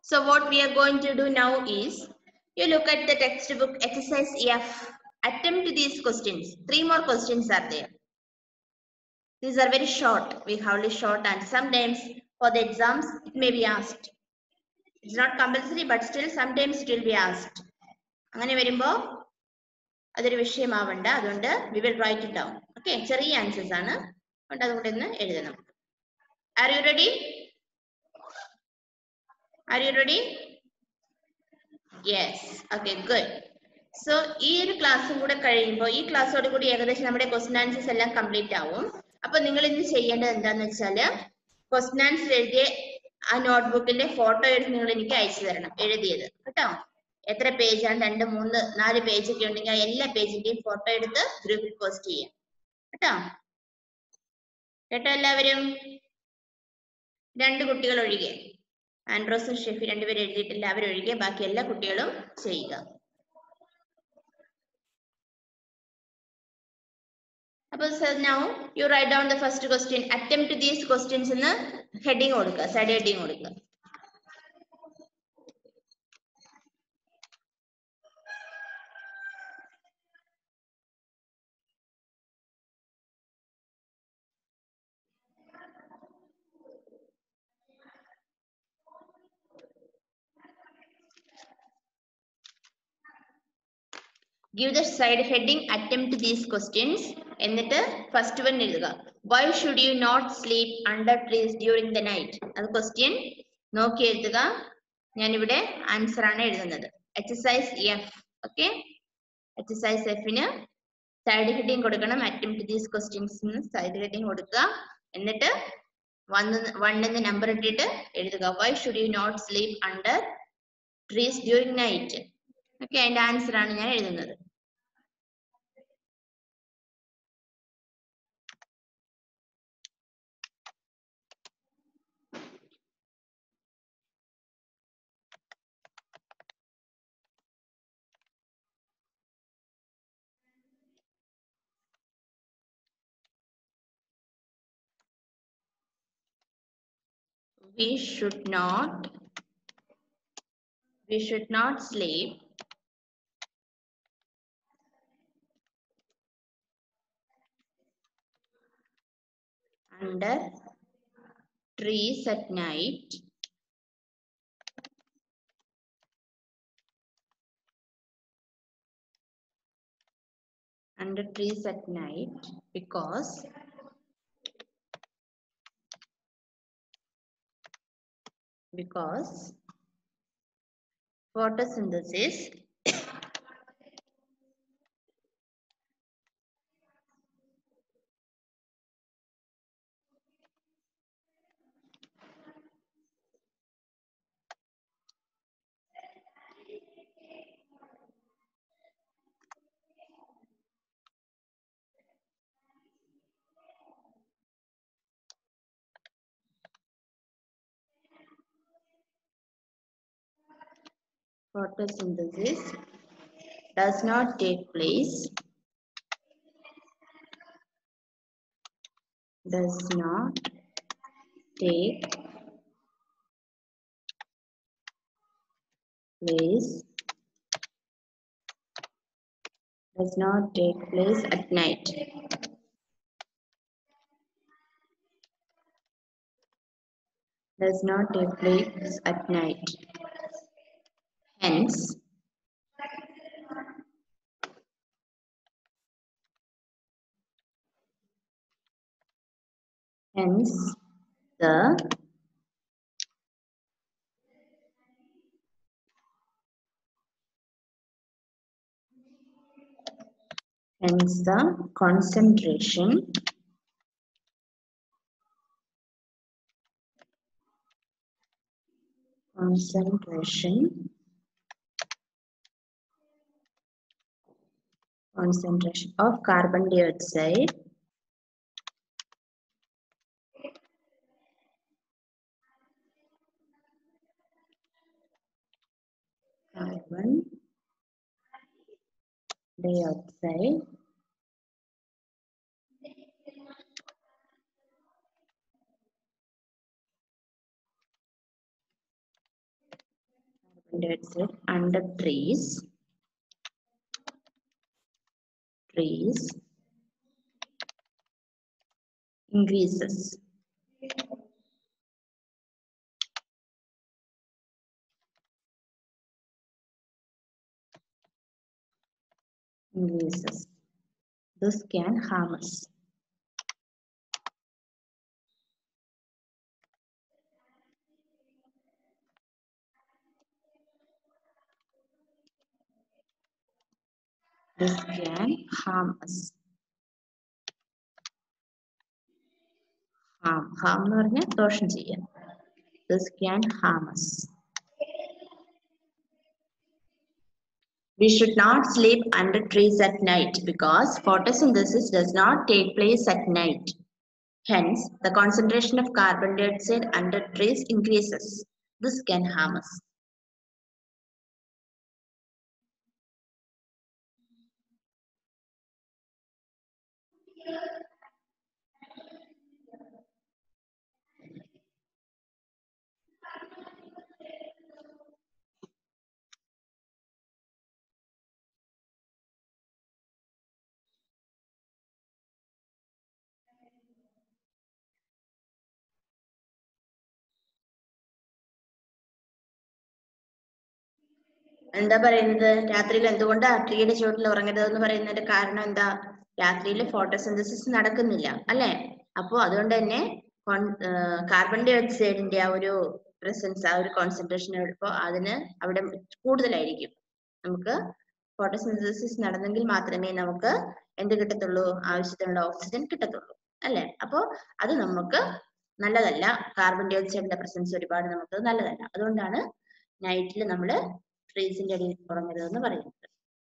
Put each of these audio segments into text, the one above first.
So what we are going to do now is, you look at the textbook exercise F. Attempt these questions. Three more questions are there. These are very short. We have only short and sometimes for the exams it may be asked. It's not compulsory but still sometimes it will be asked. അങ്ങനെ വരുമ്പോ അതൊരു വിഷയമാവണ്ട അതുകൊണ്ട് we will write it down okay ചെറിയ answers ആണ് അതുകൊണ്ട് അതുകൊണ്ട് ഇന്ന് എഴുതണം are you ready are you ready yes okay good so ഈ ഒരു ക്ലാസ്സും കൂടെ കഴിയുമ്പോൾ ഈ ക്ലാസ്സോട് കൂടി ഏകദേശം നമ്മുടെ ക്വസ്റ്റൻ ആൻസേഴ്സ് എല്ലാം കംപ്ലീറ്റ് ആവും അപ്പൊ നിങ്ങൾ ഇന്ന് ചെയ്യേണ്ടത് എന്താന്ന് വെച്ചാല് ക്വസ്റ്റൻ ആൻസർ എഴുതിയ ആ നോട്ട്ബുക്കിന്റെ ഫോട്ടോ എടുത്ത് നിങ്ങൾ എനിക്ക് അയച്ചു തരണം എഴുതിയത് കേട്ടോ എത്ര പേജാണ് രണ്ട് മൂന്ന് നാല് പേജ് ഒക്കെ ഉണ്ടെങ്കിൽ ആ എല്ലാ പേജിന്റെയും ഫോട്ടോ എടുത്ത് ഗ്രൂപ്പിൽ പോസ്റ്റ് ചെയ്യാം കേട്ടോ കേട്ടോ എല്ലാവരും രണ്ട് കുട്ടികൾ ഒഴികെ ആൻഡ്രോസും ഷെഫി രണ്ടുപേരും എഴുതിയിട്ടില്ല അവരൊഴികെ ബാക്കി എല്ലാ കുട്ടികളും ചെയ്യുക അപ്പൊ sir now you write down the first question attempt these questions എന്ന് ഹെഡിങ് കൊടുക്കുക സൈഡ് ഹെഡിങ് കൊടുക്കുക give the side heading attempt these questions എന്നിട്ട് ഫസ്റ്റ് വൺ എഴുതുക why should you not sleep under trees during the night അത് question നോക്കി എഴുതുക ഞാനിവിടെ answer ആണ് എഴുതുന്നത് എക്സസൈസ് എഫ് ഓക്കെ എക്സസൈസ് എഫിന് സൈഡ് ഹെഡിങ് കൊടുക്കണം attempt these questions side heading കൊടുക്കുക എന്നിട്ട് വന്ന് വണ്ണെന്ന് നമ്പർ ഇട്ടിട്ട് എഴുതുക why should you not sleep under trees during night okay അതിന്റെ ആൻസർ ആണ് ഞാൻ എഴുതുന്നത് we should not we should not sleep under trees at night under trees at night because because photosynthesis photosynthesis does not take place does not take place does not take place at night does not take place at night hence hence the hence the concentration concentration concentration of carbon dioxide carbon dioxide dioxide under trees trees increases increases this can harm us this can harm us harm harm എന്ന് പറഞ്ഞാൽ ദോഷം ചെയ്യാൻ this can harm us we should not sleep under trees at night because photosynthesis does not take place at night hence the concentration of carbon dioxide under trees increases this can harm us എന്താ പറയുന്നത് രാത്രിയിൽ എന്തുകൊണ്ടാ ട്രീയുടെ ചുവട്ടിൽ ഉറങ്ങരുതെന്ന് പറയുന്നതിന്റെ കാരണം എന്താ രാത്രിയിൽ ഫോട്ടോസിന്തസിസ് നടക്കുന്നില്ല അല്ലെ അപ്പോ അതുകൊണ്ട് തന്നെ കാർബൺ ഡൈ ഓക്സൈഡിന്റെ ആ ഒരു പ്രസൻസ് ആ ഒരു കോൺസെൻട്രേഷൻ എടുപ്പോ അതിന് അവിടെ കൂടുതലായിരിക്കും നമുക്ക് ഫോട്ടോസിന്തസിസ് നടന്നെങ്കിൽ മാത്രമേ നമുക്ക് എന്ത് കിട്ടത്തുള്ളൂ ആവശ്യത്തിനുള്ള ഓക്സിജൻ കിട്ടത്തുള്ളൂ അല്ലെ അപ്പോ അത് നമുക്ക് നല്ലതല്ല കാർബൺ ഡൈ ഓക്സൈഡിന്റെ പ്രസൻസ് ഒരുപാട് നമുക്ക് നല്ലതല്ല അതുകൊണ്ടാണ് നൈറ്റിൽ നമ്മൾ ട്രീസിന്റെ അടിയിൽ ഉറങ്ങരുതെന്ന് പറയുന്നത്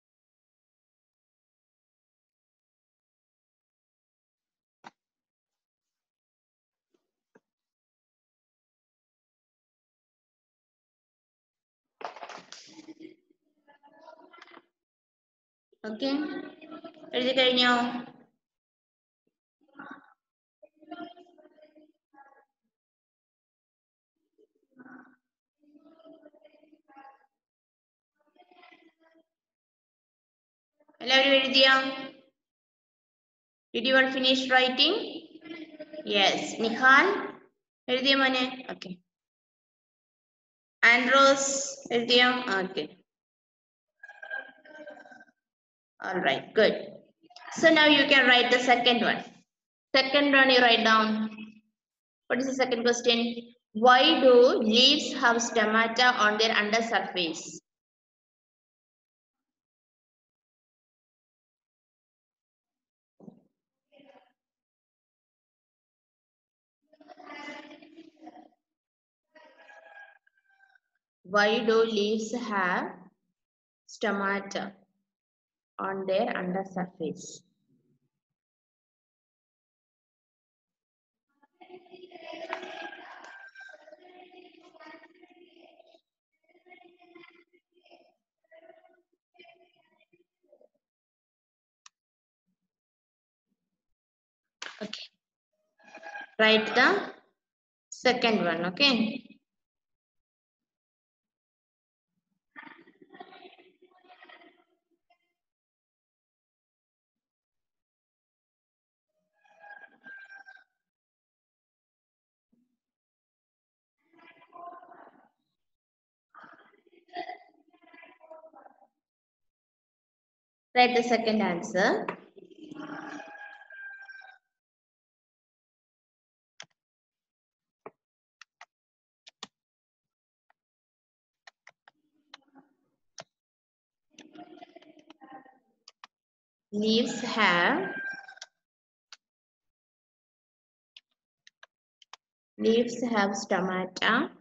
ഓക്കെ എഴുതി കഴിഞ്ഞോ എല്ലാവരും എഴുതിയോ did you all finish writing yes Nihal എഴുതിയോ മോനെ ഓക്കെ ആൻഡ്രോസ് എഴുതിയോ okay All right, good. So now you can write the second one. Second one you write down. What is the second question? Why do leaves have stomata on their undersurface? Why do leaves have stomata on their undersurface? Okay. Write the second one, okay? Write the second answer. Leaves have leaves have stomata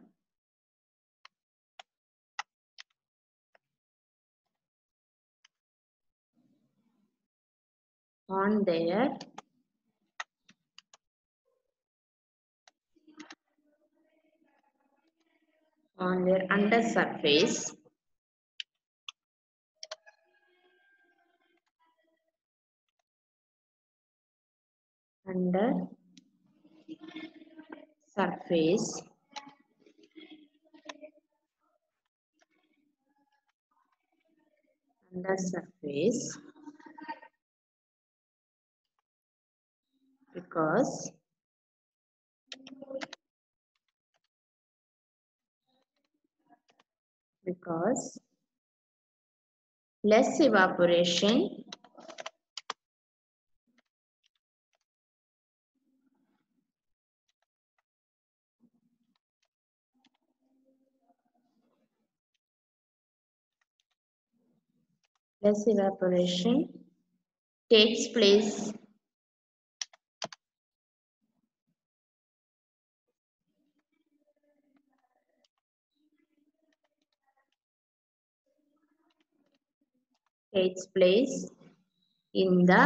on their on their undersurface under surface under surface because because less evaporation less evaporation takes place takes place in the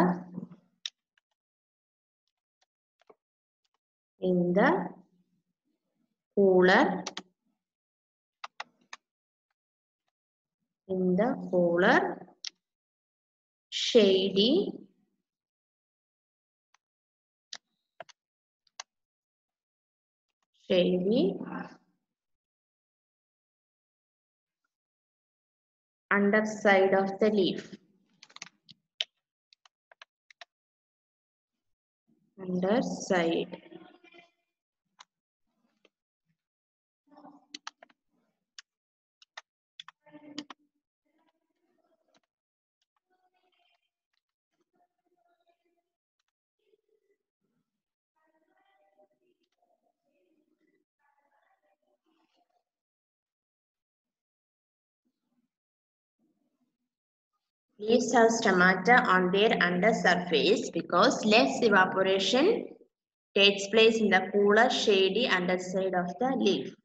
in the cooler in the cooler shady shady underside of the leaf underside Leaves have stomata on their undersurface because less evaporation takes place in the cooler, shady underside of the leaf.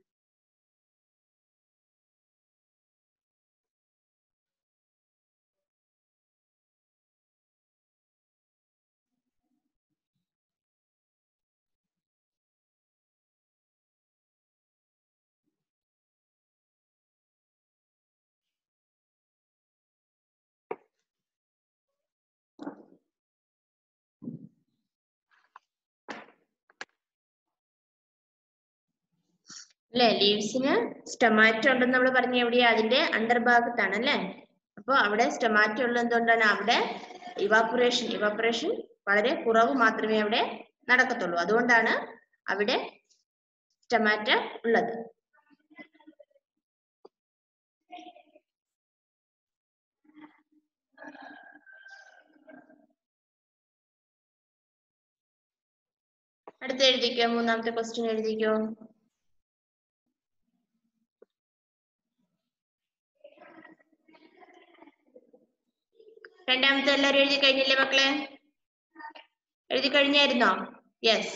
അല്ലെ ലീവ്സിന് സ്റ്റൊമാറ്റോ ഉണ്ടെന്ന് നമ്മൾ പറഞ്ഞ എവിടെയാ അതിന്റെ അന്തർഭാഗത്താണ് അല്ലെ അപ്പൊ അവിടെ സ്റ്റൊമാറ്റോ ഉള്ളത് എന്തുകൊണ്ടാണ് അവിടെ ഇവാപുറേഷൻ ഇവാപുറേഷൻ വളരെ കുറവ് മാത്രമേ അവിടെ നടക്കത്തുള്ളൂ അതുകൊണ്ടാണ് അവിടെ സ്റ്റൊമാറ്റോ ഉള്ളത് അടുത്ത എഴുതിക്കോ മൂന്നാമത്തെ ക്വസ്റ്റ്യൻ എഴുതിക്കോ രണ്ടാമത്തെ എല്ലാരും എഴുതി കഴിഞ്ഞില്ലേ മക്കളെ എഴുതി കഴിഞ്ഞായിരുന്നോ യെസ്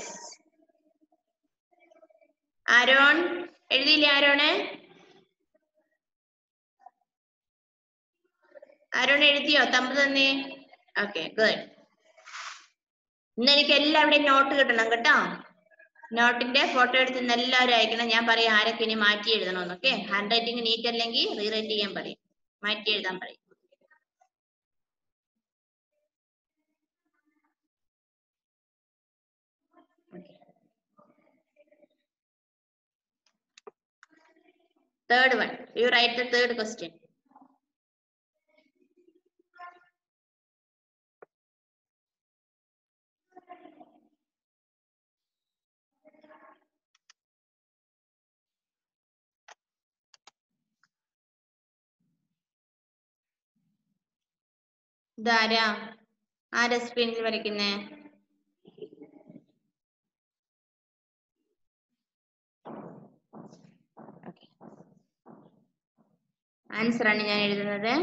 ആരോൺ എഴുതിയില്ലേ ആരോണ് ആരോൺ എഴുതിയോ തമ്പ് തന്നേ ഓക്കെ ഗുഡ് ഇന്ന് എനിക്ക് എല്ലാവരുടെയും നോട്ട് കിട്ടണം കേട്ടോ നോട്ടിന്റെ ഫോട്ടോ എടുത്ത് ഇന്ന് എല്ലാവരും അയക്കണം ഞാൻ പറയാം ആരൊക്കെ ഇനി മാറ്റി എഴുതണമെന്ന് ഓക്കെ ഹാൻഡ് റൈറ്റിംഗ് നീറ്റ് അല്ലെങ്കിൽ റീറൈറ്റ് ചെയ്യാൻ പറയും മാറ്റി എഴുതാൻ പറയും Third one. You write the third question. ഇതാരാ ആരാ സ്ക്രീനിൽ വരയ്ക്കുന്നേ ആൻസർ ആണ് ഞാൻ എഴുതുന്നത്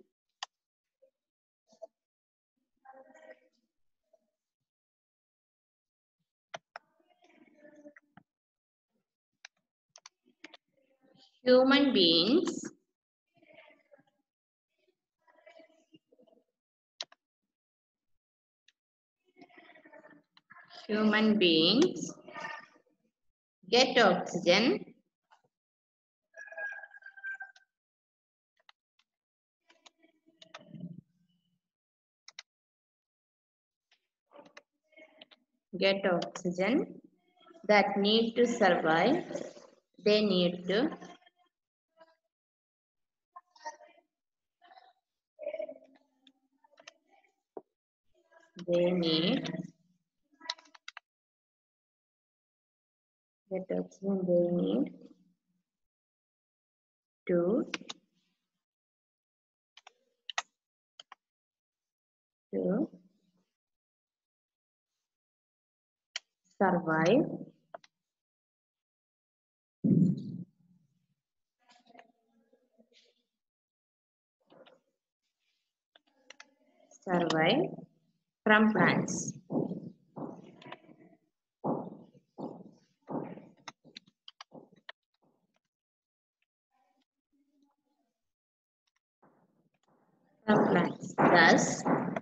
human beings human beings get oxygen get oxygen that need to survive they need to they need get oxygen they need to to survive survive from plants. From plants. Thus,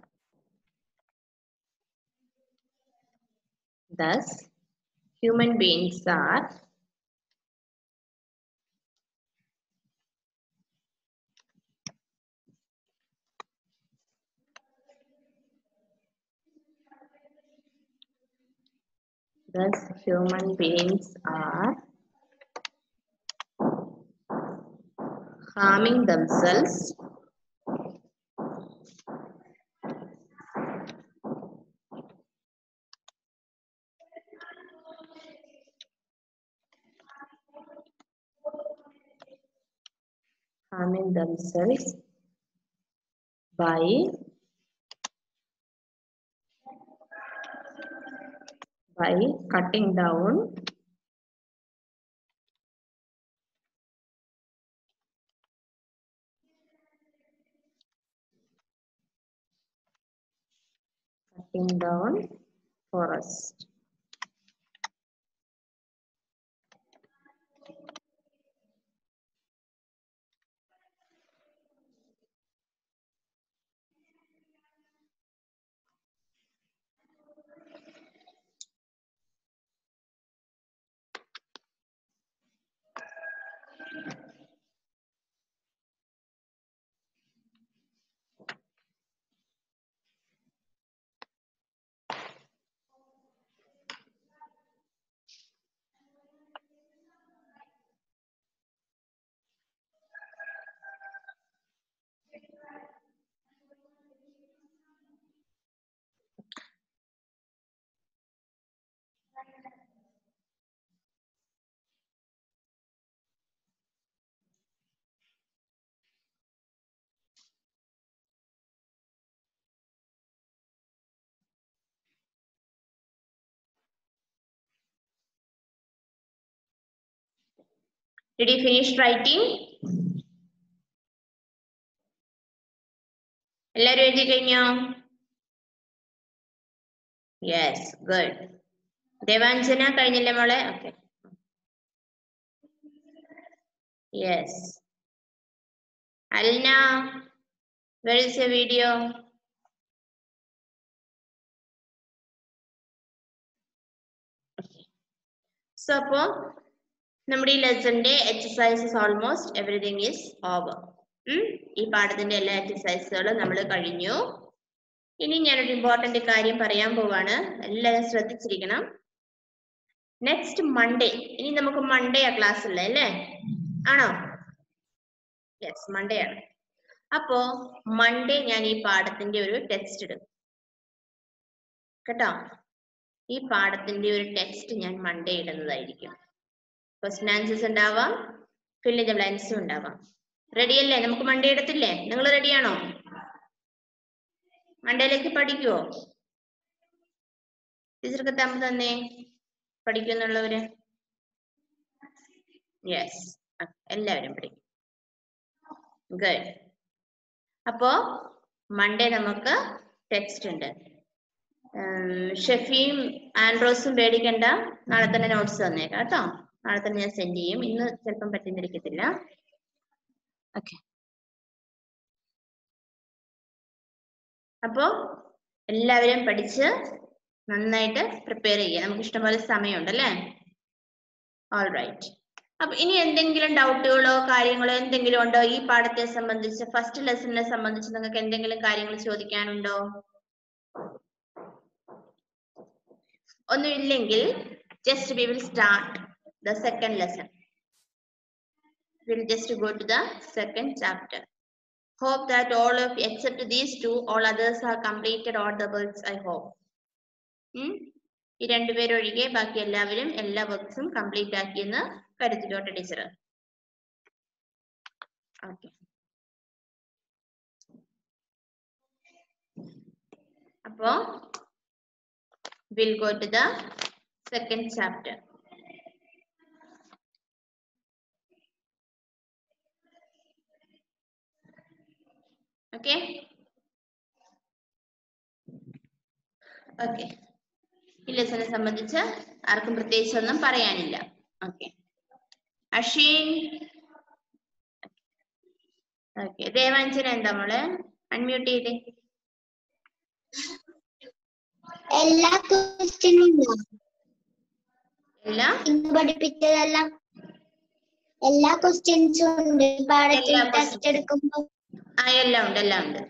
thus, human beings are Thus, human beings are harming themselves harming themselves by by cutting down cutting down forest. Did you finish writing? എല്ലാരും എഴുതി കഴിഞ്ഞോ yes good Devanjana കഴിഞ്ഞില്ലേ മോളെ okay yes Alna where is your video so അപ്പോ നമ്മുടെ ഈ ലെസന്റെ exercises almost everything is over ഈ പാഠത്തിന്റെ എല്ലാ എക്സസൈസുകളും നമ്മൾ കഴിഞ്ഞു ഇനി ഞാനൊരു ഇമ്പോർട്ടന്റ് കാര്യം പറയാൻ പോവാണ് എല്ലാവരും ശ്രദ്ധിച്ചിരിക്കണം നെക്സ്റ്റ് മൺഡേ ഇനി നമുക്ക് മൺഡേ ആ ക്ലാസ് ഉള്ളത് അല്ലേ ആണോ യെസ് മൺഡേ ആണ് അപ്പോ മൺഡേ ഞാൻ ഈ പാഠത്തിന്റെ ഒരു ടെക്സ്റ്റ് ഇടും കേട്ടോ ഈ പാഠത്തിന്റെ ഒരു ടെക്സ്റ്റ് ഞാൻ മൺഡേ ഇടുന്നതായിരിക്കും ക്വസ്റ്റൻ ആൻസേഴ്സ് ഉണ്ടാവാം ഫില്ല് ദ ബ്ലാങ്ക്സും ഉണ്ടാവാം റെഡി അല്ലേ നമുക്ക് മൺഡേ എടുത്തില്ലേ നിങ്ങൾ റെഡിയാണോ മൺഡേയിലേക്ക് പഠിക്കുവോ ടീച്ചർക്ക് തമ്പ് തന്നേ പഠിക്കുന്നുള്ളവര് യെസ് എല്ലാവരും പഠിക്കും ഗുഡ് അപ്പോ മൺഡേ നമുക്ക് ടെക്സ്റ്റ് ഉണ്ട് ഷെഫിയും ആൻഡ്രോസും പേടിക്കണ്ട നാളെ തന്നെ നോട്ട്സ് തന്നേക്കാം കേട്ടോ നാളെ തന്നെ ഞാൻ സെൻഡ് ചെയ്യും ഇന്ന് ചിലപ്പം പറ്റുന്നിരിക്കത്തില്ല ഓക്കെ അപ്പോ എല്ലാവരും പഠിച്ച് നന്നായിട്ട് പ്രിപ്പയർ ചെയ്യുക നമുക്ക് ഇഷ്ടംപോലെ സമയമുണ്ട് അല്ലേ ഓൾ റൈറ്റ് അപ്പൊ ഇനി എന്തെങ്കിലും ഡൗട്ടുകളോ കാര്യങ്ങളോ എന്തെങ്കിലും ഉണ്ടോ ഈ പാഠത്തെ സംബന്ധിച്ച് ഫസ്റ്റ് ലെസണിനെ സംബന്ധിച്ച് നിങ്ങൾക്ക് എന്തെങ്കിലും കാര്യങ്ങൾ ചോദിക്കാനുണ്ടോ ഒന്നുമില്ലെങ്കിൽ just we will start the second lesson will just go to the second chapter hope that all of except these two all others have completed all the works i hope ഉം? ഈ രണ്ടുപേരും ഒഴികെ ബാക്കി എല്ലാവരും എല്ലാ വർക്ക്സും കംപ്ലീറ്റ് ആക്കിയെന്ന് കരുതിക്കോട്ടെ ടീച്ചർ ഓക്കെ അപ്പോ will go to the second chapter okay okay ഈ ലെസനെ സംബന്ധിച്ച് ആർക്കും പ്രത്യേകിച്ച് ഒന്നും പറയാനില്ല ഓക്കെ അഷീൻ ഓക്കെ ദേവാഞ്ചന എന്താ മോളെ അൺമ്യൂട്ട് ചെയ്തേ എല്ലാ ക്വസ്റ്റ്യനും ഉണ്ടോ എല്ലാം ഇന്ന് പഠിപ്പിച്ചതെല്ലാം എല്ലാ ക്വസ്റ്റ്യൻസും ഉണ്ട് ഈ പാടത്തിൽ എല്ലാ ടെസ്റ്റ് questions. എടുക്കുമ്പോ ആ എല്ലാം ഉണ്ട് എല്ലാം ഉണ്ട്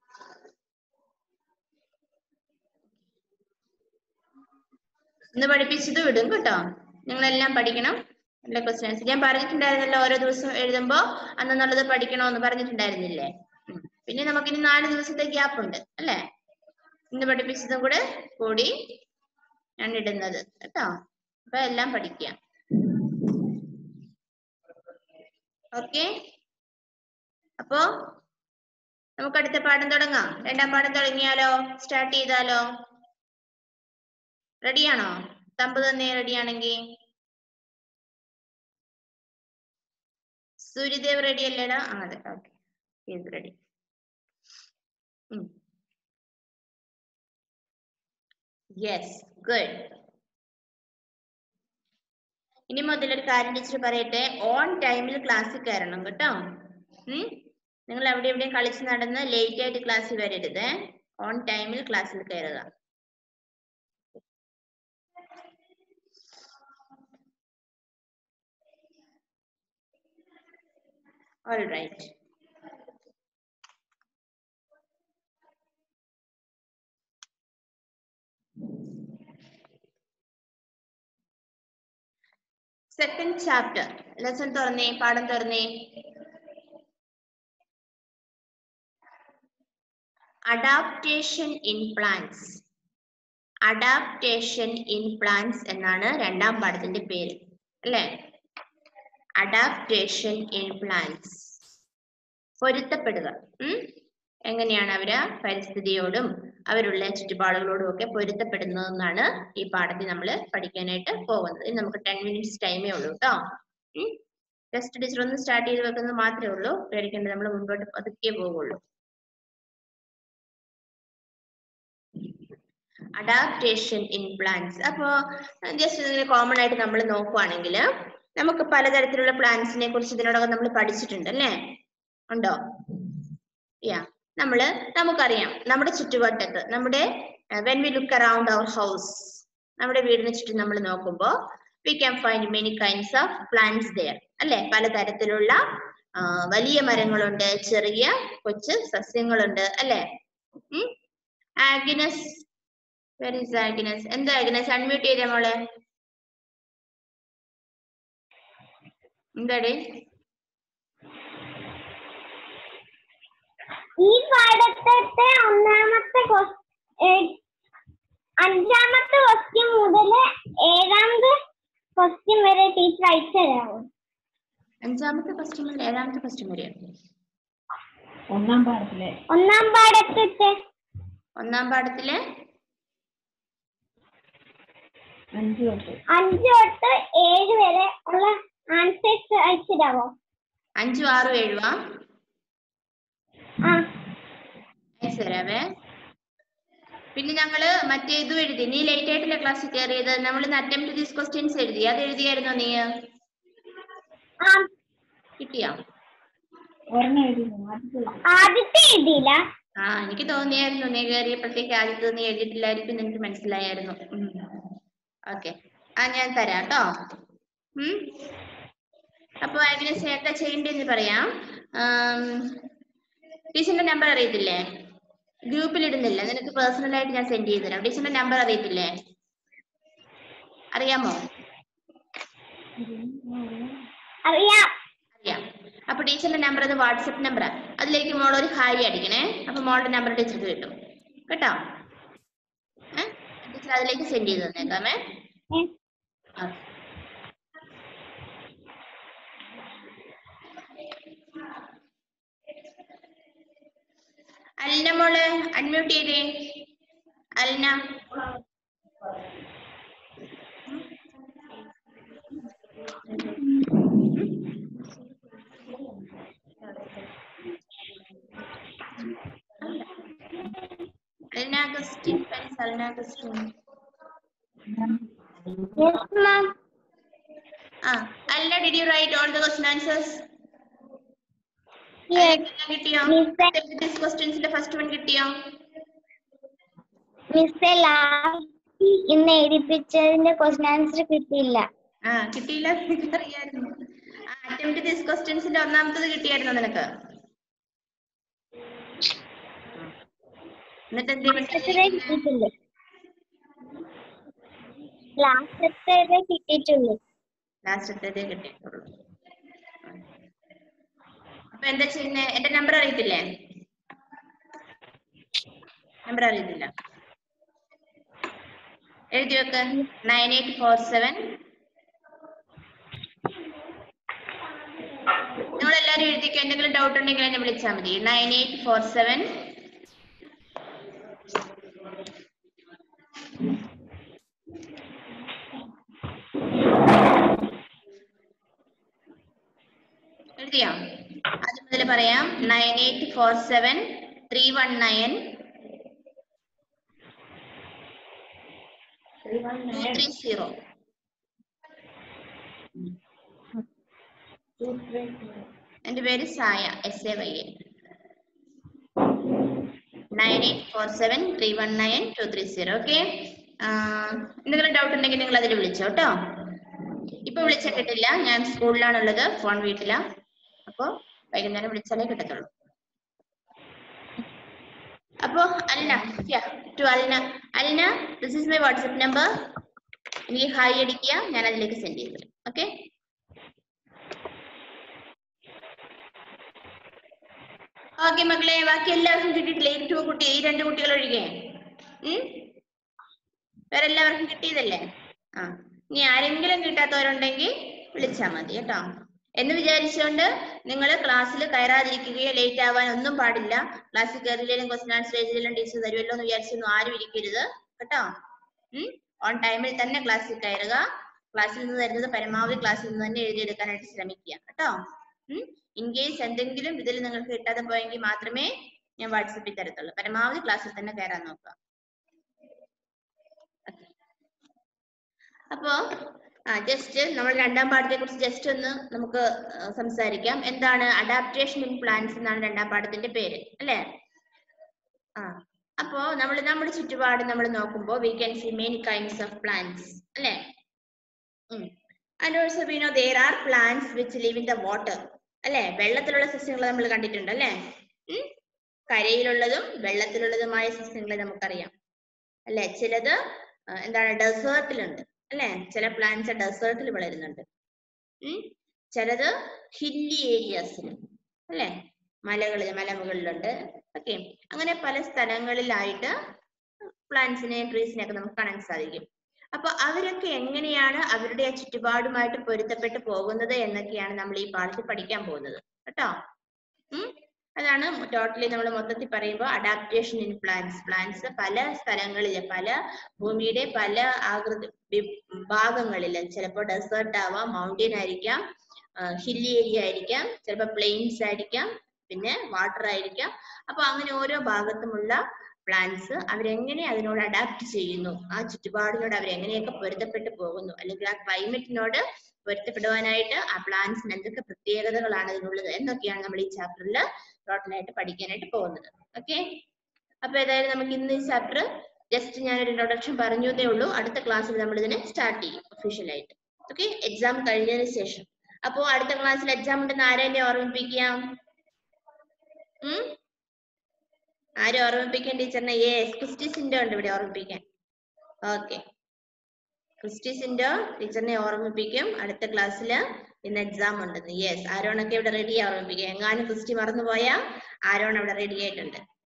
ഇന്ന് പഠിപ്പിച്ചത് വിടും കേട്ടോ നിങ്ങളെല്ലാം പഠിക്കണം എല്ലാ ക്വസ്റ്റ്യൻസ് ഞാൻ പറഞ്ഞിട്ടുണ്ടായിരുന്നല്ലോ ഓരോ ദിവസം എഴുതുമ്പോ അന്നെന്നുള്ളത് പഠിക്കണമെന്ന് പറഞ്ഞിട്ടുണ്ടായിരുന്നില്ലേ ഉം. പിന്നെ നമുക്കിനി നാല് ദിവസത്തെ ഗ്യാപ്പ് ഉണ്ട് അല്ലേ ഇന്ന് പഠിപ്പിച്ചതും കൂടെ കൂടി ഞാൻ ഇടുന്നത് കേട്ടോ അപ്പൊ എല്ലാം പഠിക്കാം ഓക്കെ അപ്പോ നമുക്ക് അടുത്ത പാഠം തുടങ്ങാം രണ്ടാം പാഠം തുടങ്ങിയാലോ സ്റ്റാർട്ട് ചെയ്താലോ റെഡിയാണോ തമ്പ് തന്നെ റെഡിയാണെങ്കിൽ സൂര്യദേവ് റെഡി അല്ലേടാ ആ അതെ ഓക്കെ റെഡി യെസ് ഗുഡ് ഇനി മുതൽ ഒരു കാര്യം ടീച്ചർ പറയട്ടെ ഓൺ ടൈമിൽ ക്ലാസ്സിൽ കയറണം കേട്ടോ ഉം നിങ്ങൾ അവിടെ എവിടെയും കളിച്ച് നടന്ന് ലേറ്റ് ആയിട്ട് ക്ലാസ്സിൽ വരരുത് ഓൺ ടൈമിൽ ക്ലാസ്സിൽ കയറുക All right. Second chapter lesson തുറന്നേ പാഠം തുറന്നേ adaptation in plants adaptation in plants എന്നാണ് രണ്ടാം പാഠത്തിന്റെ പേര് അല്ലേ അഡാപ്റ്റേഷൻ ഇൻ പ്ലാന്റ്സ് പൊരുത്തപ്പെടുക ഉം എങ്ങനെയാണ് അവര് പരിസ്ഥിതിയോടും അവരുള്ള ചുറ്റുപാടുകളോടും ഒക്കെ പൊരുത്തപ്പെടുന്നതെന്നാണ് ഈ പാഠത്തിൽ നമ്മൾ പഠിക്കാനായിട്ട് പോകുന്നത് ഇനി നമുക്ക് ടെൻ മിനിറ്റ്സ് ടൈമേ ഉള്ളൂ കേട്ടോ ടെസ്റ്റ് ടീച്ചർ ഒന്ന് സ്റ്റാർട്ട് ചെയ്ത് വെക്കുന്നത് മാത്രമേ ഉള്ളൂ പേടിക്കേണ്ടത് നമ്മൾ മുൻപോട്ട് പതുക്കെ പോകുള്ളൂ അഡാപ്റ്റേഷൻ ഇൻ പ്ലാന്റ്സ് അപ്പോ ജസ്റ്റ് ഇതിന് കോമൺ ആയിട്ട് നമ്മൾ നോക്കുവാണെങ്കിൽ നമുക്ക് പലതരത്തിലുള്ള പ്ലാന്റ്സിനെ കുറിച്ച് ഇതിനോടകം നമ്മൾ പഠിച്ചിട്ടുണ്ട് അല്ലേ ഉണ്ടോ യാ നമ്മള് നമുക്കറിയാം നമ്മുടെ ചുറ്റുവട്ടത്ത് നമ്മുടെ when we look around our house നമ്മുടെ വീടിന് ചുറ്റും നമ്മൾ നോക്കുമ്പോൾ we can find many kinds of plants there അല്ലെ പലതരത്തിലുള്ള ആ, വലിയ മരങ്ങളുണ്ട് ചെറിയ കൊച്ചു സസ്യങ്ങളുണ്ട് അല്ലെ ആഗ്നസ് വെർ ഇസ് ആഗ്നസ് എന്താ ആഗ്നസ് അൺമ്യൂട്ട് ചെയ്തേ മോളെ എന്താടേ ഈ പാഠത്തെ ഒന്നാമത്തെ ques- ഏ, അഞ്ചാമത്തെ ക്വസ്റ്റ്യൻ മുതൽ ഏഴാമത്തെ ക്വസ്റ്റ്യൻ വരെ ടീച്ചർ അയച്ചു തരാമോ അഞ്ചാമത്തെ ക്വസ്റ്റ്യൻ മുതൽ ഏഴാമത്തെ ക്വസ്റ്റ്യൻ വരെ ഒന്നാം പാഠത്തിലെ ഒന്നാം പാഠത്തെ ഒന്നാം പാഠത്തിലെ അഞ്ചു തൊട്ട് അഞ്ച് തൊട്ട് ഏഴ് വരെ ഉള്ള ആൻസേഴ്സ് അയച്ചു തരാമോ അഞ്ചും ആറും ഏഴുവാ ആ അയച്ചു തരാവേ പിന്നെ ഞങ്ങള് മറ്റേ ഇതും എഴുതി നീ ലേറ്റ് ആയിട്ടല്ലേ ക്ലാസ്സിൽ കയറിയത് നമ്മൾ ഇന്ന് അറ്റംപ്റ്റ് ദീസ് ക്വസ്റ്റ്യൻസ് എഴുതി അത് എഴുതിയായിരുന്നോ നീ ആ കിട്ടിയോ ഒരെണ്ണം എഴുതുന്നു ആദ്യത്തെ എഴുതി. ആദ്യത്തെ എഴുതിയില്ല ആ എനിക്ക് തോന്നിയായിരുന്നു നീ കയറിയപ്പോഴത്തേക്ക് ആദ്യത്തെ നീ എഴുതിയിട്ടില്ലായിരിക്കും എന്ന് എനിക്ക് മനസ്സിലായിരുന്നു ഓക്കെ ആ ഞാൻ തരാം കേട്ടോ ഉം അപ്പൊ ആഗ്നസ് എന്താ ചെയ്യേണ്ടതെന്ന് പറയാം ടീച്ചറിന്റെ നമ്പർ അറിയത്തില്ലേ ഗ്രൂപ്പിൽ ഇടുന്നില്ല നിനക്ക് പേഴ്സണൽ ആയിട്ട് ഞാൻ സെൻഡ് ചെയ്ത് തരാം ടീച്ചറിന്റെ നമ്പർ അറിയത്തില്ലേ അറിയാമോ അറിയാം അറിയാം അപ്പൊ അപ്പൊ ടീച്ചറിന്റെ നമ്പർ അത് വാട്സപ്പ് നമ്പറാ അതിലേക്ക് മോൾ ഒരു ഹായ് അടിക്കണേ അപ്പൊ മോളുടെ നമ്പർ ടീച്ചർക്ക് കിട്ടും കേട്ടോ ഏഹ് ടീച്ചർ അതിലേക്ക് സെൻഡ് ചെയ്ത് തന്നേക്കാമേ ഉം. ഓക്കെ അൽന മോള് അൺമ്യൂട്ട് ചെയ്തേ Alna Alna Augustine friends Alna Augustine Yes, ma'am. ആ Alna did you write all the question answers Yes. കിട്ടിയോ Miss, ക്വസ്റ്റ്യൻസിന്റെ ഫസ്റ്റ് വൺ കിട്ടിയോ മിസ് ലാസ്റ്റ് ഇന്ന് എഴുതിപ്പിച്ചതിന്റെ ക്വസ്റ്റൻ ആൻസർ കിട്ടിയില്ല ആ കിട്ടിയില്ല എനിക്ക് അറിയായിരുന്നു ആ അറ്റംപ്റ്റ് ദിസ് ക്വസ്റ്റ്യൻസിന്റെ ഒന്നാമത്തത് കിട്ടിയായിരുന്നോ നിനക്ക് എന്നിട്ട് എന്ത് ലാസ്റ്റത്തെ കിട്ടിയിട്ടില്ല ലാസ്റ്റത്തെ കിട്ടിയിട്ടുള്ളൂ ലാസ്റ്റത്തേതേ കിട്ടിയിട്ടുള്ളൂ അപ്പൊ എന്താ ചെയ്യുന്നേ എന്റെ നമ്പർ അറിയത്തില്ലേ നമ്പർ അറിയത്തില്ല എഴുതി വെക്ക് നയൻ എയ്റ്റ് ഫോർ സെവൻ നിങ്ങൾ എല്ലാവരും എഴുതിക്കോ എന്തെങ്കിലും ഡൗട്ട് ഉണ്ടെങ്കിൽ എന്നെ വിളിച്ചാൽ മതി നയൻ എയ്റ്റ് ഫോർ സെവൻ എഴുതിയോ ആദ്യം മുതൽ പറയാം nine eight four seven three one nine two three zero എന്റെ പേര് Saya S A Y A nine eight four seven three one nine two three zero okay എന്തെങ്കിലും ഡൗട്ട് ഉണ്ടെങ്കിൽ നിങ്ങൾ അതിൽ വിളിച്ചോ കേട്ടോ ഇപ്പൊ വിളിച്ചിട്ടില്ല ഞാൻ സ്കൂളിലാണുള്ളത് ഫോൺ വീട്ടിലാ അപ്പോ വൈകുന്നേരം വിളിച്ചാലേ കിട്ടത്തുള്ളൂ അപ്പോ Alna to Alna Alna this is my WhatsApp number എനിക്ക് ഹായ് അടിക്കുക ഞാൻ അതിലേക്ക് സെൻഡ് ചെയ്തു തരാം ഓക്കെ ഓക്കെ മക്കളെ ബാക്കി എല്ലാവർക്കും കിട്ടിയിട്ടില്ലേ ഈ two കുട്ടി ഈ രണ്ട് കുട്ടികൾ ഒഴികെ ഉം വേറെ എല്ലാവർക്കും കിട്ടിയതല്ലേ ആ ഇനി ആരെങ്കിലും കിട്ടാത്തവരുണ്ടെങ്കിൽ വിളിച്ചാൽ മതി കേട്ടോ എന്ന് വിചാരിച്ചുകൊണ്ട് നിങ്ങൾ ക്ലാസ്സിൽ കയറാതിരിക്കുകയോ ലേറ്റ് ആവാൻ ഒന്നും പാടില്ല ക്ലാസ്സിൽ കയറിയില്ലെങ്കിലും ക്വസ്റ്റൻ ആൻസർ എഴുതിയില്ലെങ്കിലും ടീച്ചർ തരുമല്ലോ എന്ന് വിചാരിച്ചൊന്നും ആരും ഇരിക്കരുത് കേട്ടോ ഉം ഓൺ ടൈമിൽ തന്നെ ക്ലാസ്സിൽ കയറുക ക്ലാസ്സിൽ നിന്ന് തരുന്നത് പരമാവധി ക്ലാസ്സിൽ നിന്ന് തന്നെ എഴുതിയെടുക്കാനായിട്ട് ശ്രമിക്കുക കേട്ടോ ഉം ഇൻ കേസ് എന്തെങ്കിലും ഇതിൽ നിങ്ങൾക്ക് കിട്ടാതെ പോയെങ്കിൽ മാത്രമേ ഞാൻ വാട്സപ്പിൽ തരത്തുള്ളൂ പരമാവധി ക്ലാസ്സിൽ തന്നെ കയറാൻ നോക്കുക അപ്പോ ആ ജസ്റ്റ് നമ്മൾ രണ്ടാം പാഠത്തെ കുറിച്ച് ജസ്റ്റ് ഒന്ന് നമുക്ക് ആ, സംസാരിക്കാം എന്താണ് അഡാപ്റ്റേഷൻ ഇൻ പ്ലാന്റ്സ് എന്നാണ് രണ്ടാം പാഠത്തിന്റെ പേര് അല്ലേ ആ അപ്പോ നമ്മൾ നമ്മുടെ ചുറ്റുപാട് നമ്മൾ നോക്കുമ്പോൾ we can see main kinds of plants അല്ലേ and also we know there are plants which live in the water അല്ലേ വെള്ളത്തിലുള്ള സസ്യങ്ങൾ നമ്മൾ കണ്ടിട്ടുണ്ട് അല്ലേ ഉം? കരയിലുള്ളതും വെള്ളത്തിലുള്ളതുമായ സസ്യങ്ങളെ നമുക്കറിയാം അല്ലെ ചിലത് ആ, എന്താണ് ഡെസേർട്ടിലുണ്ട് അല്ലെ ചില പ്ലാന്റ്സ് ഡെസേർട്ടിൽ വളരുന്നുണ്ട് ഉം ചിലത് ഹില്ലി ഏരിയാസിൽ അല്ലെ മലകളിൽ മലമുകളിലുണ്ട് ഓക്കെ അങ്ങനെ പല സ്ഥലങ്ങളിലായിട്ട് പ്ലാന്റ്സിനെയും ട്രീസിനെയും ഒക്കെ നമുക്ക് കാണാൻ സാധിക്കും അപ്പൊ അവരൊക്കെ എങ്ങനെയാണ് അവരുടെ ആ ചുറ്റുപാടുമായിട്ട് പൊരുത്തപ്പെട്ട് പോകുന്നത് എന്നൊക്കെയാണ് നമ്മൾ ഈ പാഠത്തിൽ പഠിക്കാൻ പോകുന്നത് കേട്ടോ ഉം അതാണ് ടോട്ടലി നമ്മൾ മൊത്തത്തിൽ പറയുമ്പോൾ അഡാപ്റ്റേഷൻ ഇൻ പ്ലാന്റ്സ് പ്ലാന്റ്സ് പല സ്ഥലങ്ങളിൽ പല ഭൂമിയുടെ പല ആകൃതി വി- ഭാഗങ്ങളില് ചിലപ്പോൾ ഡെസേർട്ട് ആവാം മൗണ്ടൻ ആയിരിക്കാം ഹില്ലി ഏരിയ ആയിരിക്കാം ചിലപ്പോൾ പ്ലെയിൻസ് ആയിരിക്കാം പിന്നെ വാട്ടർ ആയിരിക്കാം അപ്പൊ അങ്ങനെ ഓരോ ഭാഗത്തുമുള്ള പ്ലാന്റ്സ് അവരെങ്ങനെ അതിനോട് അഡാപ്റ്റ് ചെയ്യുന്നു ആ ചുറ്റുപാടിനോട് അവരെങ്ങനെയൊക്കെ പൊരുത്തപ്പെട്ട് പോകുന്നു അല്ലെങ്കിൽ ആ ക്ലൈമറ്റിനോട് പൊരുത്തപ്പെടുവാനായിട്ട് ആ പ്ലാന്റ്സിന് എന്തൊക്കെ പ്രത്യേകതകളാണ് അതിനുള്ളത് എന്നൊക്കെയാണ് നമ്മൾ ഈ ചാപ്റ്ററിൽ ടോട്ടലായിട്ട് പഠിക്കാനായിട്ട് പോകുന്നത് ഓക്കെ അപ്പൊ ഏതായാലും നമുക്ക് ഇന്ന് ഈ ചാപ്റ്റർ ജസ്റ്റ് ഞാനൊരു ഇൻട്രൊഡക്ഷൻ പറഞ്ഞതേ ഉള്ളൂ അടുത്ത ക്ലാസ്സിൽ നമ്മൾ ഇതിനെ സ്റ്റാർട്ട് ചെയ്യും ഒഫീഷ്യലായിട്ട് ഓക്കെ എക്സാം കഴിഞ്ഞതിന് ശേഷം അപ്പോ അടുത്ത ക്ലാസ്സിൽ എക്സാം ഉണ്ടെന്ന് ആരെ എന്നെ ഓർമ്മിപ്പിക്കാം ഉം ആരും ഓർമ്മിപ്പിക്കാൻ ടീച്ചറിനെ യെസ് ക്രിസ്റ്റി സിൻഡോ ഉണ്ട് ഇവിടെ ഓർമ്മിപ്പിക്കാൻ ഓക്കെ ക്രിസ്റ്റി സിൻഡോ ടീച്ചറിനെ ഓർമ്മിപ്പിക്കും അടുത്ത ക്ലാസ്സിൽ ഇന്ന് എക്സാം ഉണ്ടെന്ന് യെസ് ആരോണൊക്കെ ഇവിടെ റെഡി ആവുമ്പിക്കുക എങ്ങാനും ക്രിസ്റ്റി മറന്നു പോയാ ആരോൺ അവിടെ റെഡി ആയിട്ടുണ്ട്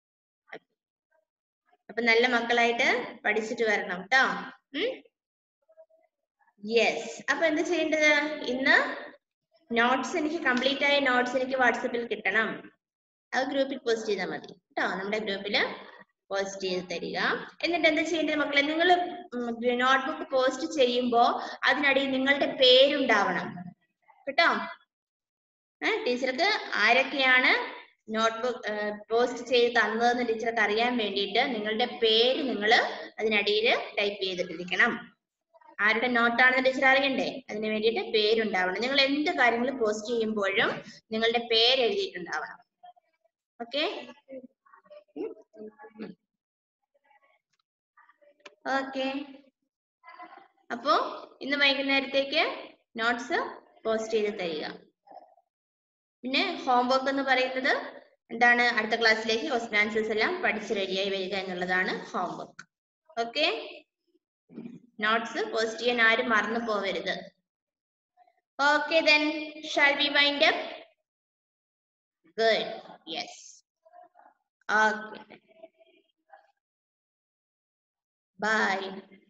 അപ്പൊ നല്ല മക്കളായിട്ട് പഠിച്ചിട്ട് വരണം കേട്ടോ യെസ് അപ്പൊ എന്ത് ചെയ്യേണ്ടത് ഇന്ന് നോട്ട്സ് എനിക്ക് കംപ്ലീറ്റ് ആയ നോട്ട്സ് എനിക്ക് വാട്സപ്പിൽ കിട്ടണം അത് ഗ്രൂപ്പിൽ പോസ്റ്റ് ചെയ്താൽ മതി കേട്ടോ നമ്മുടെ ഗ്രൂപ്പിൽ പോസ്റ്റ് ചെയ്ത് തരിക എന്നിട്ട് എന്താ ചെയ്യേണ്ടത് മക്കളെ നിങ്ങൾ നോട്ട്ബുക്ക് പോസ്റ്റ് ചെയ്യുമ്പോൾ അതിനടിയിൽ നിങ്ങളുടെ പേരുണ്ടാവണം കേട്ടോ ഏഹ് ടീച്ചർക്ക് ആരൊക്കെയാണ് നോട്ട്ബുക്ക് പോസ്റ്റ് ചെയ്ത് തന്നതെന്ന് ടീച്ചർക്ക് അറിയാൻ വേണ്ടിയിട്ട് നിങ്ങളുടെ പേര് നിങ്ങൾ അതിനടിയിൽ ടൈപ്പ് ചെയ്തിട്ടിരിക്കണം ആരുടെ നോട്ടാണെന്ന് ടീച്ചർ അറിയണ്ടേ അതിന് വേണ്ടിയിട്ട് പേരുണ്ടാവണം നിങ്ങൾ എന്ത് കാര്യങ്ങൾ പോസ്റ്റ് ചെയ്യുമ്പോഴും നിങ്ങളുടെ പേര് എഴുതിയിട്ടുണ്ടാവണം ഓക്കെ ഓക്കെ അപ്പോ ഇന്ന് വൈകുന്നേരത്തേക്ക് നോട്ട്സ് പോസ്റ്റ് ചെയ്ത് തരിക പിന്നെ ഹോംവർക്ക് എന്ന് പറയുന്നത് എന്താണ് അടുത്ത ക്ലാസ്സിലേക്ക് ക്വസ്റ്റൻ ആൻസേഴ്സ് എല്ലാം പഠിച്ച് റെഡിയായി വരിക എന്നുള്ളതാണ് ഹോംവർക്ക് ഓക്കെ നോട്ട്സ് പോസ്റ്റ് ചെയ്യാൻ ആരും മറന്നു പോവരുത് okay then shall we wind up good yes okay by